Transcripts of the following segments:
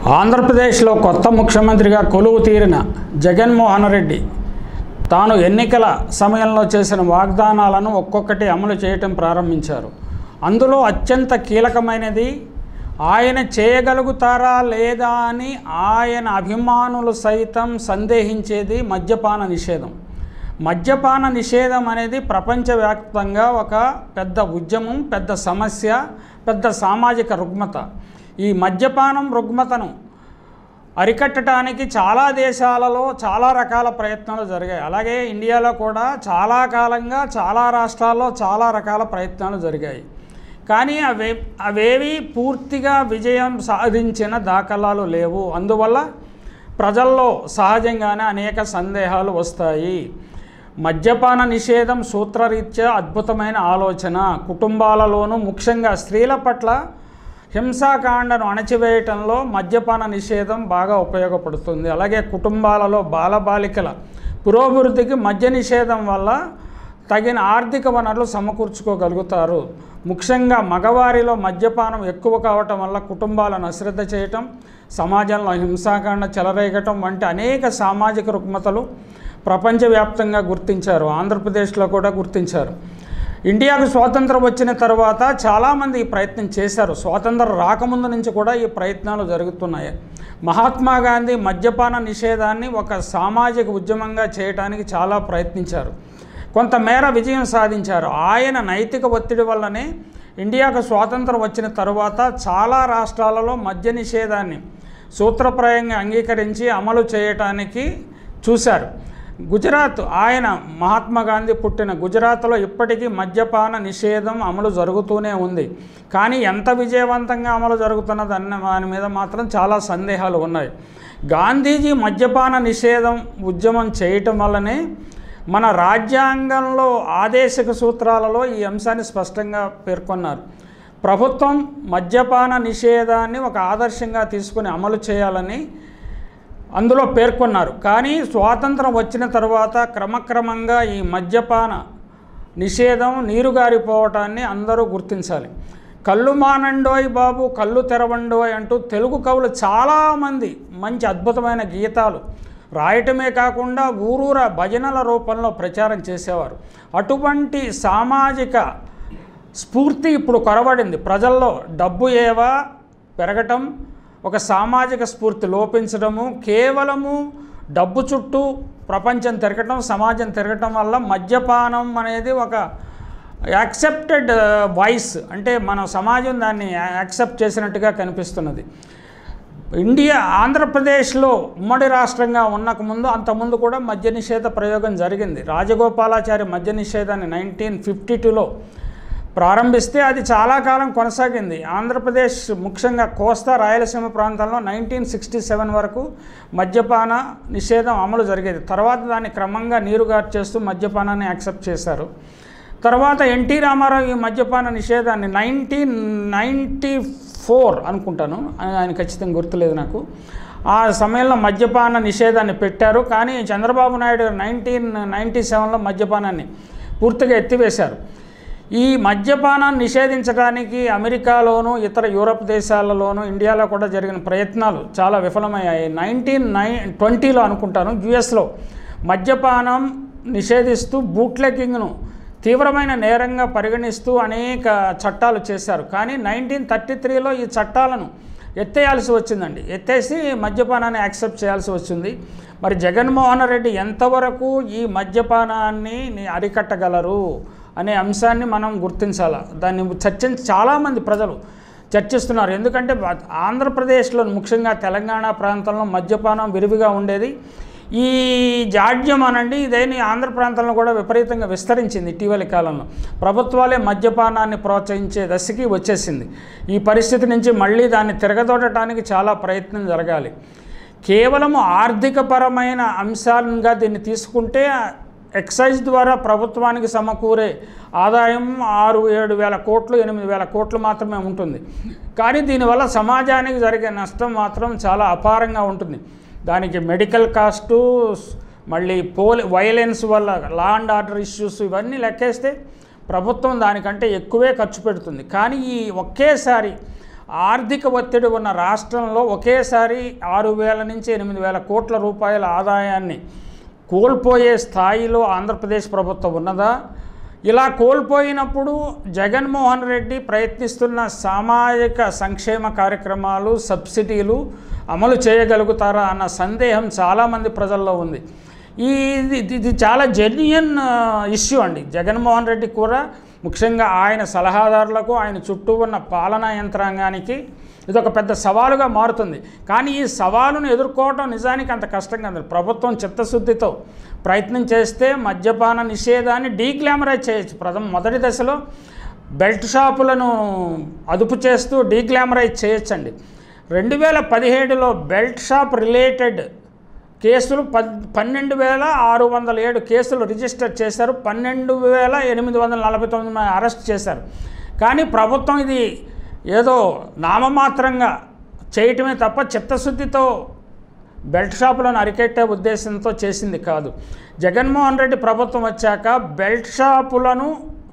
ఆంధ్రప్రదేశ్లో కొత్త ముఖ్యమంత్రిగా కొలువు తీరిన జగన్మోహన్ రెడ్డి తాను ఎన్నికల సమయంలో చేసిన వాగ్దానాలను ఒక్కొక్కటి అమలు చేయటం ప్రారంభించారు అందులో అత్యంత కీలకమైనది ఆయన చేయగలుగుతారా లేదా అని ఆయన అభిమానులు సైతం సందేహించేది మద్యపాన నిషేధం మద్యపాన నిషేధం అనేది ప్రపంచవ్యాప్తంగా ఒక పెద్ద ఉద్యమం పెద్ద సమస్య పెద్ద సామాజిక రుగ్మత ఈ మద్యపానం రుగ్మతను అరికట్టడానికి చాలా దేశాలలో చాలా రకాల ప్రయత్నాలు జరిగాయి అలాగే ఇండియాలో కూడా చాలా కాలంగా చాలా రాష్ట్రాల్లో చాలా రకాల ప్రయత్నాలు జరిగాయి కానీ అవే అవేవి పూర్తిగా విజయం సాధించిన దాఖలాలు లేవు అందువల్ల ప్రజల్లో సహజంగానే అనేక సందేహాలు వస్తాయి మద్యపాన నిషేధం సూత్రరీత్యా అద్భుతమైన ఆలోచన కుటుంబాలలోనూ ముఖ్యంగా స్త్రీల పట్ల హింసాకాండను అణచివేయటంలో మద్యపాన నిషేధం బాగా ఉపయోగపడుతుంది అలాగే కుటుంబాలలో బాలబాలికల పురోభివృద్ధికి మద్య నిషేధం వల్ల తగిన ఆర్థిక వనరులు సమకూర్చుకోగలుగుతారు ముఖ్యంగా మగవారిలో మద్యపానం ఎక్కువ కావటం వల్ల కుటుంబాలను అశ్రద్ధ చేయటం సమాజంలో హింసాకాండ చెలరేగటం వంటి అనేక సామాజిక రుగ్మతలు ప్రపంచవ్యాప్తంగా గుర్తించారు ఆంధ్రప్రదేశ్లో కూడా గుర్తించారు ఇండియాకు స్వాతంత్రం వచ్చిన తర్వాత చాలామంది ఈ ప్రయత్నం చేశారు స్వాతంత్రం రాకముందు నుంచి కూడా ఈ ప్రయత్నాలు జరుగుతున్నాయి మహాత్మా గాంధీ మద్యపాన నిషేధాన్ని ఒక సామాజిక ఉద్యమంగా చేయడానికి చాలా ప్రయత్నించారు కొంతమేర విజయం సాధించారు ఆయన నైతిక ఒత్తిడి వల్లనే ఇండియాకు స్వాతంత్రం వచ్చిన తరువాత చాలా రాష్ట్రాలలో మద్య నిషేధాన్ని సూత్రప్రాయంగా అంగీకరించి అమలు చేయటానికి చూశారు గుజరాత్ ఆయన మహాత్మా గాంధీ పుట్టిన గుజరాత్లో ఇప్పటికీ మద్యపాన నిషేధం అమలు జరుగుతూనే ఉంది కానీ ఎంత విజయవంతంగా అమలు జరుగుతున్నది అన్న దాని మీద మాత్రం చాలా సందేహాలు ఉన్నాయి గాంధీజీ మద్యపాన నిషేధం ఉద్యమం చేయటం వల్లనే మన రాజ్యాంగంలో ఆదేశిక సూత్రాలలో ఈ అంశాన్ని స్పష్టంగా పేర్కొన్నారు ప్రభుత్వం మద్యపాన నిషేధాన్ని ఒక ఆదర్శంగా తీసుకుని అమలు చేయాలని అందులో పేర్కొన్నారు కానీ స్వాతంత్రం వచ్చిన తర్వాత క్రమక్రమంగా ఈ మద్యపాన నిషేధం నీరుగారిపోవటాన్ని అందరూ గుర్తించాలి కళ్ళు మానండోయ్ బాబు కళ్ళు తెరవండోయ్ అంటూ తెలుగు కవులు చాలామంది మంచి అద్భుతమైన గీతాలు రాయటమే కాకుండా ఊరూర భజనల రూపంలో ప్రచారం చేసేవారు అటువంటి సామాజిక స్ఫూర్తి ఇప్పుడు కొరవడింది ప్రజల్లో డబ్బు ఏవా పెరగటం ఒక సామాజిక స్ఫూర్తి లోపించడము కేవలము డబ్బు చుట్టూ ప్రపంచం తిరగటం సమాజం తిరగటం వల్ల మద్యపానం అనేది ఒక యాక్సెప్టెడ్ వాయిస్ అంటే మన సమాజం దాన్ని యాక్సెప్ట్ చేసినట్టుగా కనిపిస్తున్నది ఇండియా ఆంధ్రప్రదేశ్లో ఉమ్మడి రాష్ట్రంగా ఉన్నక ముందు అంతకుముందు కూడా మద్య నిషేధ ప్రయోగం జరిగింది రాజగోపాలాచారి మద్య నిషేధాన్ని నైన్టీన్ ఫిఫ్టీ టూలో ప్రారంభిస్తే అది చాలా కాలం కొనసాగింది ఆంధ్రప్రదేశ్ ముఖ్యంగా కోస్తా రాయలసీమ ప్రాంతంలో నైన్టీన్ సిక్స్టీ సెవెన్ వరకు మద్యపాన నిషేధం అమలు జరిగేది తర్వాత దాన్ని క్రమంగా నీరుగారు చేస్తూ మద్యపానాన్ని యాక్సెప్ట్ చేశారు తర్వాత ఎన్టీ రామారావు ఈ మద్యపాన నిషేధాన్ని నైన్టీన్ నైంటీ ఫోర్ అనుకుంటాను ఆయన ఖచ్చితంగా గుర్తులేదు నాకు ఆ సమయంలో మద్యపాన నిషేధాన్ని పెట్టారు కానీ చంద్రబాబు నాయుడు నైన్టీన్ నైంటీ సెవెన్లో మద్యపానాన్ని పూర్తిగా ఎత్తివేశారు ఈ మద్యపానాన్ని నిషేధించడానికి అమెరికాలోను ఇతర యూరప్ దేశాలలోను ఇండియాలో కూడా జరిగిన ప్రయత్నాలు చాలా విఫలమయ్యాయి నైన్టీన్ నైన్ ట్వంటీలో అనుకుంటాను యుఎస్లో మద్యపానం నిషేధిస్తూ బూట్లెకింగ్ను తీవ్రమైన నేరంగా పరిగణిస్తూ అనేక చట్టాలు చేశారు కానీ నైన్టీన్ థర్టీ త్రీలో ఈ చట్టాలను ఎత్తేయాల్సి వచ్చిందండి ఎత్తేసి మద్యపానాన్ని యాక్సెప్ట్ చేయాల్సి వచ్చింది మరి జగన్మోహన్ రెడ్డి ఎంతవరకు ఈ మద్యపానాన్ని అరికట్టగలరు అనే అంశాన్ని మనం గుర్తించాలి దాన్ని చర్చించి చాలామంది ప్రజలు చర్చిస్తున్నారు ఎందుకంటే ఆంధ్రప్రదేశ్లో ముఖ్యంగా తెలంగాణ ప్రాంతంలో మద్యపానం విరివిగా ఉండేది ఈ జాడ్యం అనండి ఇదేని ఆంధ్ర ప్రాంతంలో కూడా విపరీతంగా విస్తరించింది ఇటీవలి కాలంలో ప్రభుత్వాలే మద్యపానాన్ని ప్రోత్సహించే దశకి వచ్చేసింది ఈ పరిస్థితి నుంచి మళ్ళీ దాన్ని తిరగదోడటానికి చాలా ప్రయత్నం జరగాలి కేవలం ఆర్థికపరమైన అంశాలుగా దీన్ని తీసుకుంటే ఎక్సైజ్ ద్వారా ప్రభుత్వానికి సమకూరే ఆదాయం ఆరు ఏడు వేల కోట్లు ఎనిమిది వేల కోట్లు మాత్రమే ఉంటుంది కానీ దీనివల్ల సమాజానికి జరిగే నష్టం మాత్రం చాలా అపారంగా ఉంటుంది దానికి మెడికల్ కాస్టు మళ్ళీ పోలి వైలెన్స్ వల్ల లా అండ్ ఆర్డర్ ఇష్యూస్ ఇవన్నీ లెక్కేస్తే ప్రభుత్వం దానికంటే ఎక్కువే ఖర్చు పెడుతుంది కానీ ఈ ఒకేసారి ఆర్థిక ఒత్తిడి ఉన్న రాష్ట్రంలో ఒకేసారి ఆరు వేల నుంచి ఎనిమిది వేల కోట్ల రూపాయల ఆదాయాన్ని కోల్పోయే స్థాయిలో ఆంధ్రప్రదేశ్ ప్రభుత్వం ఉన్నదా ఇలా కోల్పోయినప్పుడు జగన్మోహన్ రెడ్డి ప్రయత్నిస్తున్న సామాజిక సంక్షేమ కార్యక్రమాలు సబ్సిడీలు అమలు చేయగలుగుతారా అన్న సందేహం చాలామంది ప్రజల్లో ఉంది ఈ ఇది ఇది చాలా జెన్యున్ ఇష్యూ అండి జగన్మోహన్ రెడ్డి కూడా ముఖ్యంగా ఆయన సలహాదారులకు ఆయన చుట్టూ ఉన్న పాలనా యంత్రాంగానికి ఇది ఒక పెద్ద సవాలుగా మారుతుంది కానీ ఈ సవాలును ఎదుర్కోవడం నిజానికి అంత కష్టంగా ఉంది ప్రభుత్వం చిత్తశుద్ధితో ప్రయత్నం చేస్తే మద్యపాన నిషేధాన్ని డీగ్లామరైజ్ చేయొచ్చు ప్రథమ మొదటి దశలో బెల్ట్ షాపులను అదుపు చేస్తూ డీగ్లామరైజ్ చేయొచ్చండి రెండు వేల పదిహేడులో బెల్ట్ షాప్ రిలేటెడ్ కేసులు పద్ పన్నెండు వేల ఆరు వందల ఏడు కేసులు రిజిస్టర్ చేశారు పన్నెండు వేల ఎనిమిది వందల నలభై తొమ్మిది మంది అరెస్ట్ చేశారు కానీ ప్రభుత్వం ఇది ఏదో నామమాత్రంగా చేయటమే తప్ప చిత్తశుద్ధితో బెల్ట్ షాపులను అరికెట్టే ఉద్దేశంతో చేసింది కాదు జగన్మోహన్ రెడ్డి ప్రభుత్వం వచ్చాక బెల్ట్ షాపులను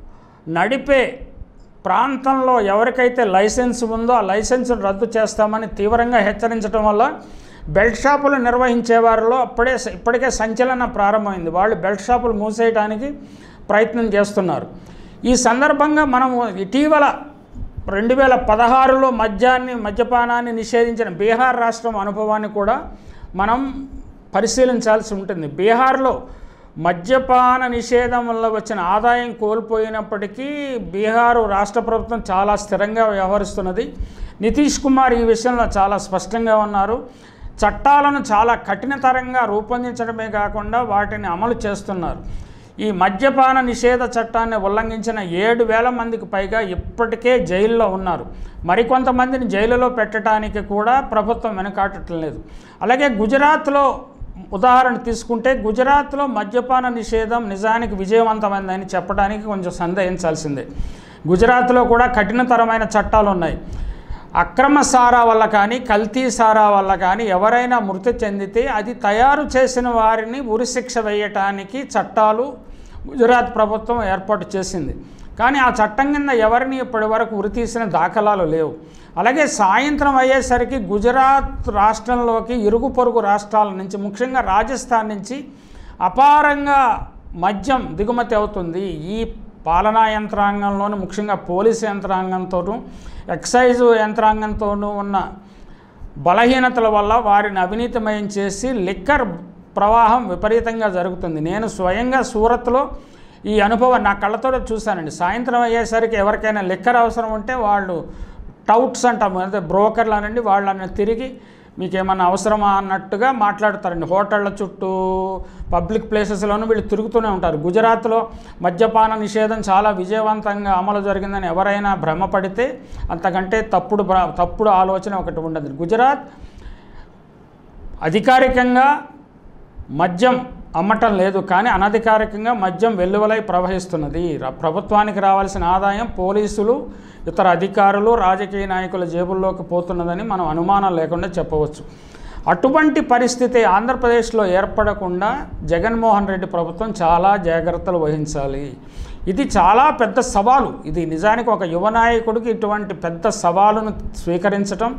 నడిపే ప్రాంతంలో ఎవరికైతే లైసెన్స్ ఉందో ఆ లైసెన్స్ను రద్దు చేస్తామని తీవ్రంగా హెచ్చరించడం వల్ల బెల్ట్ షాపులు నిర్వహించే వారిలో అప్పుడే ఇప్పటికే సంచలనం ప్రారంభమైంది వాళ్ళు బెల్ట్ షాపులు మూసేయడానికి ప్రయత్నం చేస్తున్నారు ఈ సందర్భంగా మనము ఇటీవల రెండు వేల పదహారులో మద్యాన్ని మద్యపానాన్ని నిషేధించిన బీహార్ రాష్ట్రం అనుభవాన్ని కూడా మనం పరిశీలించాల్సి ఉంటుంది బీహార్లో మద్యపాన నిషేధం వల్ల వచ్చిన ఆదాయం కోల్పోయినప్పటికీ బీహారు రాష్ట్ర ప్రభుత్వం చాలా స్థిరంగా వ్యవహరిస్తున్నది నితీష్ కుమార్ ఈ విషయంలో చాలా స్పష్టంగా ఉన్నారు చట్టాలను చాలా కఠినతరంగా రూపొందించడమే కాకుండా వాటిని అమలు చేస్తున్నారు ఈ మద్యపాన నిషేధ చట్టాన్ని ఉల్లంఘించిన ఏడు వేల మందికి పైగా ఇప్పటికే జైల్లో ఉన్నారు మరికొంతమందిని జైలులో పెట్టడానికి కూడా ప్రభుత్వం వెనకాటం లేదు అలాగే గుజరాత్లో ఉదాహరణ తీసుకుంటే గుజరాత్లో మద్యపాన నిషేధం నిజానికి విజయవంతమైందని చెప్పడానికి కొంచెం సందేహించాల్సిందే గుజరాత్లో కూడా కఠినతరమైన చట్టాలు ఉన్నాయి అక్రమ సారా వల్ల కానీ కల్తీ సారా వల్ల కానీ ఎవరైనా మృతి చెందితే అది తయారు చేసిన వారిని ఉరిశిక్ష వేయటానికి చట్టాలు గుజరాత్ ప్రభుత్వం ఏర్పాటు చేసింది కానీ ఆ చట్టం కింద ఎవరిని ఇప్పటి వరకు ఉరి తీసిన దాఖలాలు లేవు అలాగే సాయంత్రం అయ్యేసరికి గుజరాత్ రాష్ట్రంలోకి ఇరుగు పొరుగు రాష్ట్రాల నుంచి ముఖ్యంగా రాజస్థాన్ నుంచి అపారంగా మద్యం దిగుమతి అవుతుంది ఈ పాలనా యంత్రాంగంలోను ముఖ్యంగా పోలీసు యంత్రాంగంతోనూ ఎక్సైజ్ యంత్రాంగంతోనూ ఉన్న బలహీనతల వల్ల వారిని అవినీతిమయం చేసి లిక్కర్ ప్రవాహం విపరీతంగా జరుగుతుంది నేను స్వయంగా సూరత్లో ఈ అనుభవం నా కళ్ళతో చూశానండి సాయంత్రం అయ్యేసరికి ఎవరికైనా లిక్కర్ అవసరం ఉంటే వాళ్ళు టౌట్స్ అంటాము అదే బ్రోకర్లు అనండి వాళ్ళని తిరిగి మీకు ఏమన్నా అవసరమా అన్నట్టుగా మాట్లాడతారండి హోటళ్ళ చుట్టూ పబ్లిక్ ప్లేసెస్లోనూ వీళ్ళు తిరుగుతూనే ఉంటారు గుజరాత్లో మద్యపాన నిషేధం చాలా విజయవంతంగా అమలు జరిగిందని ఎవరైనా భ్రమపడితే అంతకంటే తప్పుడు భ్ర- తప్పుడు ఆలోచన ఒకటి ఉండదు గుజరాత్ అధికారికంగా మద్యం అమ్మటం లేదు కానీ అనధికారికంగా మద్యం వెల్లువలై ప్రవహిస్తున్నది ర- ప్రభుత్వానికి రావాల్సిన ఆదాయం పోలీసులు ఇతర అధికారులు రాజకీయ నాయకుల జేబుల్లోకి పోతున్నదని మనం అనుమానం లేకుండా చెప్పవచ్చు అటువంటి పరిస్థితి ఆంధ్రప్రదేశ్లో ఏర్పడకుండా జగన్మోహన్ రెడ్డి ప్రభుత్వం చాలా జాగ్రత్తలు వహించాలి ఇది చాలా పెద్ద సవాలు ఇది నిజానికి ఒక యువ నాయకుడికి ఇటువంటి పెద్ద సవాలును స్వీకరించటం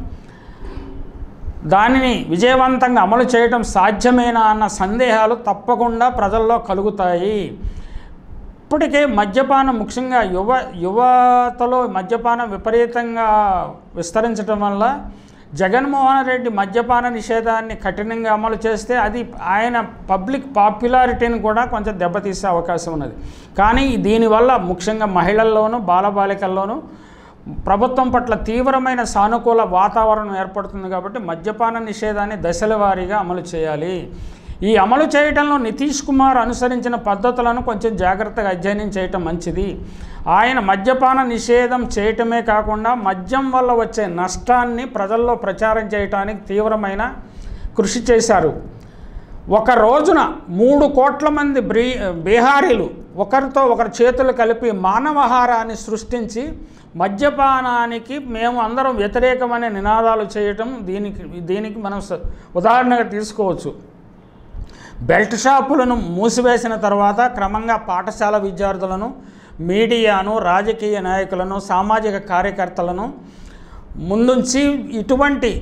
దానిని విజయవంతంగా అమలు చేయడం సాధ్యమేనా అన్న సందేహాలు తప్పకుండా ప్రజల్లో కలుగుతాయి ఇప్పటికే మద్యపానం ముఖ్యంగా యువ యువతలో మద్యపానం విపరీతంగా విస్తరించడం వల్ల జగన్మోహన్ రెడ్డి మద్యపాన నిషేధాన్ని కఠినంగా అమలు చేస్తే అది ఆయన పబ్లిక్ పాపులారిటీని కూడా కొంచెం దెబ్బతీసే అవకాశం ఉన్నది కానీ దీనివల్ల ముఖ్యంగా మహిళల్లోనూ బాలబాలికల్లోనూ ప్రభుత్వం పట్ల తీవ్రమైన సానుకూల వాతావరణం ఏర్పడుతుంది కాబట్టి మద్యపాన నిషేధాన్ని దశల వారీగా అమలు చేయాలి ఈ అమలు చేయడంలో నితీష్ కుమార్ అనుసరించిన పద్ధతులను కొంచెం జాగ్రత్తగా అధ్యయనం చేయటం మంచిది ఆయన మద్యపాన నిషేధం చేయటమే కాకుండా మద్యం వల్ల వచ్చే నష్టాన్ని ప్రజల్లో ప్రచారం చేయటానికి తీవ్రమైన కృషి చేశారు ఒక రోజున మూడు కోట్ల మంది బ్రీ బీహారీలు ఒకరితో ఒకరి చేతులు కలిపి మానవహారాన్ని సృష్టించి మద్యపానానికి మేము అందరం వ్యతిరేకమనే నినాదాలు చేయటం దీనికి దీనికి మనం స- ఉదాహరణగా తీసుకోవచ్చు బెల్ట్ షాపులను మూసివేసిన తర్వాత క్రమంగా పాఠశాల విద్యార్థులను మీడియాను రాజకీయ నాయకులను సామాజిక కార్యకర్తలను ముందుంచి ఇటువంటి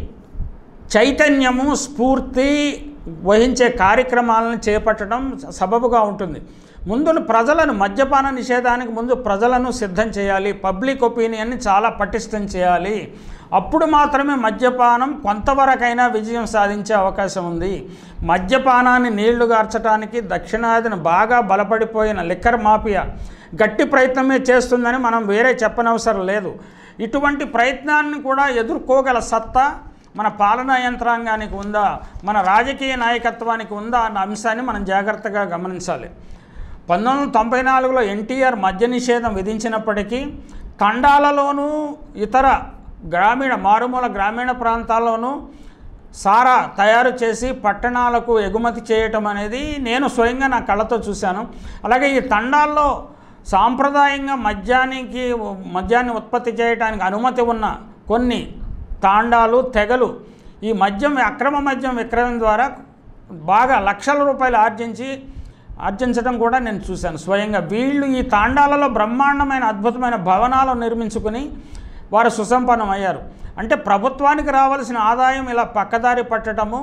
చైతన్యము స్ఫూర్తి వహించే కార్యక్రమాలను చేపట్టడం సబబుగా ఉంటుంది ముందు ప్రజలను మద్యపాన నిషేధానికి ముందు ప్రజలను సిద్ధం చేయాలి పబ్లిక్ ఒపీనియన్ని చాలా పటిష్టం చేయాలి అప్పుడు మాత్రమే మద్యపానం కొంతవరకైనా విజయం సాధించే అవకాశం ఉంది మద్యపానాన్ని నీళ్లు గార్చడానికి దక్షిణాదిన బాగా బలపడిపోయిన లిక్కర్ మాఫియా గట్టి ప్రయత్నమే చేస్తుందని మనం వేరే చెప్పనవసరం లేదు ఇటువంటి ప్రయత్నాన్ని కూడా ఎదుర్కోగల సత్తా మన పాలనా యంత్రాంగానికి ఉందా మన రాజకీయ నాయకత్వానికి ఉందా అన్న అంశాన్ని మనం జాగ్రత్తగా గమనించాలి పంతొమ్మిది వందల తొంభై నాలుగులో ఎన్టీఆర్ మద్య నిషేధం విధించినప్పటికీ తండాలలోనూ ఇతర గ్రామీణ మారుమూల గ్రామీణ ప్రాంతాల్లోనూ సారా తయారు చేసి పట్టణాలకు ఎగుమతి చేయటం అనేది నేను స్వయంగా నా కళ్ళతో చూశాను అలాగే ఈ తండాల్లో సాంప్రదాయంగా మద్యానికి మద్యాన్ని ఉత్పత్తి చేయడానికి అనుమతి ఉన్న కొన్ని తాండాలు తెగలు ఈ మద్యం అక్రమ మద్యం విక్రయం ద్వారా బాగా లక్షల రూపాయలు ఆర్జించి ఆర్జించడం కూడా నేను చూశాను స్వయంగా వీళ్ళు ఈ తాండాలలో బ్రహ్మాండమైన అద్భుతమైన భవనాలు నిర్మించుకుని వారు సుసంపన్నం అయ్యారు అంటే ప్రభుత్వానికి రావాల్సిన ఆదాయం ఇలా పక్కదారి పట్టడము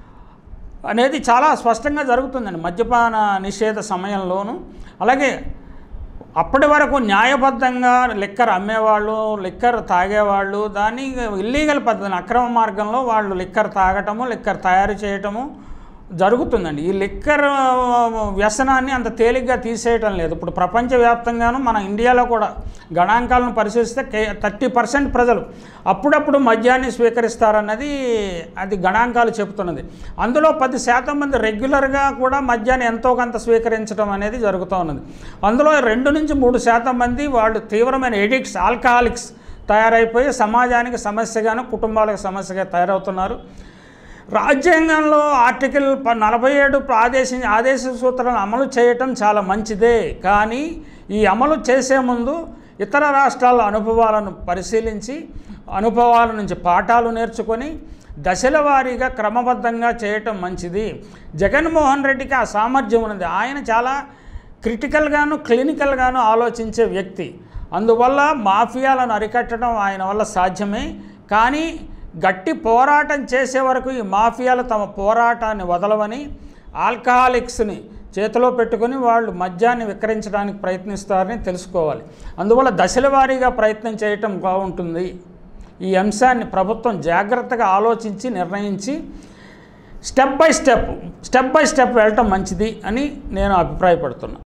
అనేది చాలా స్పష్టంగా జరుగుతుందండి మద్యపాన నిషేధ సమయంలోనూ అలాగే అప్పటి వరకు న్యాయబద్ధంగా లిక్కర్ అమ్మేవాళ్ళు లిక్కర్ తాగేవాళ్ళు దాన్ని ఇల్లీగల్ పద్ధతిని అక్రమ మార్గంలో వాళ్ళు లిక్కర్ తాగటము లిక్కర్ తయారు చేయటము జరుగుతుందండి ఈ లిక్కర్ వ్యసనాన్ని అంత తేలిగ్గా తీసేయటం లేదు ఇప్పుడు ప్రపంచవ్యాప్తంగాను మన ఇండియాలో కూడా గణాంకాలను పరిశీలిస్తే కే థర్టీ పర్సెంట్ ప్రజలు అప్పుడప్పుడు మద్యాన్ని స్వీకరిస్తారన్నది అది గణాంకాలు చెబుతున్నది అందులో పది శాతం మంది రెగ్యులర్గా కూడా మద్యాన్ని ఎంతో కొంత స్వీకరించడం అనేది జరుగుతూ ఉన్నది అందులో రెండు నుంచి మూడు శాతం మంది వాళ్ళు తీవ్రమైన ఎడిక్ట్స్ ఆల్కహాలిక్స్ తయారైపోయి సమాజానికి సమస్యగాను కుటుంబాలకు సమస్యగా తయారవుతున్నారు రాజ్యాంగంలో ఆర్టికల్ ప- నలభై ఏడు ఆదేశ ఆదేశ సూత్రాలను అమలు చేయటం చాలా మంచిదే కానీ ఈ అమలు చేసే ముందు ఇతర రాష్ట్రాల అనుభవాలను పరిశీలించి అనుభవాల నుంచి పాఠాలు నేర్చుకొని దశల వారీగా క్రమబద్ధంగా చేయటం మంచిది జగన్మోహన్ రెడ్డికి ఆ సామర్థ్యం ఉన్నది ఆయన చాలా క్రిటికల్గాను క్లినికల్గాను ఆలోచించే వ్యక్తి అందువల్ల మాఫియాలను అరికట్టడం ఆయన వల్ల సాధ్యమే కానీ గట్టి పోరాటం చేసే వరకు ఈ మాఫియాలు తమ పోరాటాన్ని వదలవని ఆల్కహాలిక్స్ని చేతిలో పెట్టుకొని వాళ్ళు మద్యాన్ని విక్రయించడానికి ప్రయత్నిస్తారని తెలుసుకోవాలి అందువల్ల దశల వారీగా ప్రయత్నం చేయటం బాగుంటుంది ఈ అంశాన్ని ప్రభుత్వం జాగ్రత్తగా ఆలోచించి నిర్ణయించి step by step step by step వెళ్ళటం మంచిది అని నేను అభిప్రాయపడుతున్నా